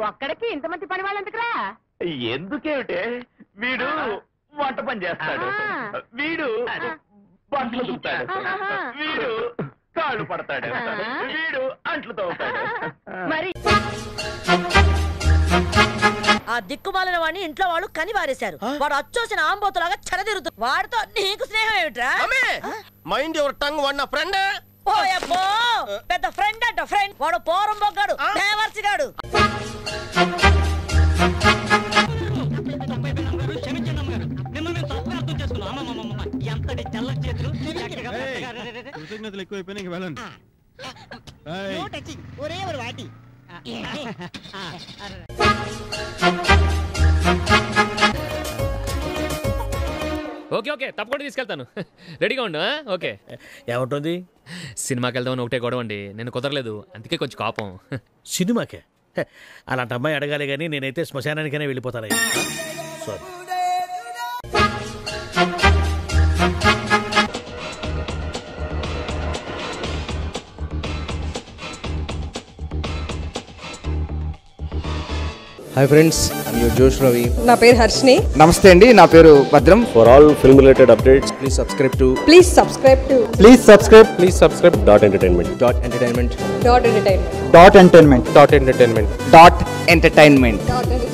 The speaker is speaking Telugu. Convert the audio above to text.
ఒక్కడికి ఇంతమంది పని వాళ్ళు ఎందుకురా ఎందుకేమిటే వీడు వంట పని చేస్తాడు ఆహా. వీడు బట్టలు దుక్కుతాడు ఆహాహా. వీడు కాళ్ళు పడతాడు ఆహా. వీడు అంట్లు తవ్వుతాడు మరి ఆ దిక్కుమాలిన వాడిని ఇంట్లో వాళ్ళు కని వారేశారు వాడు అచ్చోసిన ఆంబోతులాగా చెడదిరుతుంది వాడితో నీకు స్నేహం ఏమిట్రా mind your tongue one friend ఓయబ్బో పెద్ద ఫ్రెండ్ అంట ఫ్రెండ్ వాడు పోరం బొగ్గాడు దేవర్సిగాడు కృతజ్ఞతలు ఎక్కువైపోయినాయి ఇంక వెళ్ళండి ఏయ్, ఒరే ఒక వాటి ఓకే ఓకే తప్పకుండా తీసుకెళ్తాను రెడీగా ఉండు ఆ? ఓకే ఏముంటుంది సినిమాకి వెళ్దామని ఒకటే గొడవ అండి నేను కుదరలేదు అందుకే కొంచెం కోపం సినిమాకే హె, అలాంటి అమ్మాయి అడగాలి కానీ నేనైతే శ్మశానానికైనా వెళ్ళిపోతాను sorry hi friends I'm your Josh Ravi నా పేరు హర్షిని నమస్తే అండి నా పేరు భద్రం For all film related updates, please subscribe to please subscribe to please subscribe, please subscribe dot entertainment. Dot entertainment dot entertainment Dot entertainment. Dot entertainment. Dot entertainment dot entertainment